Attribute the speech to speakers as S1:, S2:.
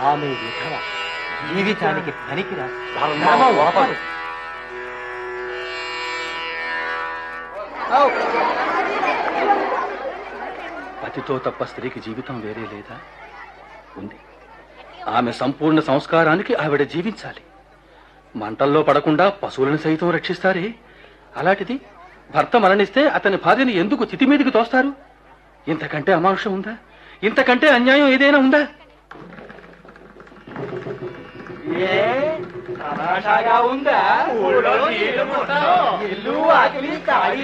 S1: ఆమె విధవ జీవితానికి పనికిరా
S2: ధర్మ ఒప్పదు.
S3: పతితో తప్ప స్త్రీకి జీవితం వేరే లేదా ఉంది ఆమె సంపూర్ణ సంస్కారానికి ఆవిడ జీవించాలి మంటల్లో పడకుండా పశువులను సైతం రక్షిస్తారే అలాంటిది భర్త మరణిస్తే అతని భార్యని ఎందుకు చితి మీదికి తోస్తారు ఇంతకంటే అమానుషం ఉందా ఇంతకంటే అన్యాయం ఏదైనా ఉందా
S1: తమాషాగా ఉందా ఊళ్ళో నీళ్లు మొత్తం ఇల్లు ఆకిలి ఖాళీ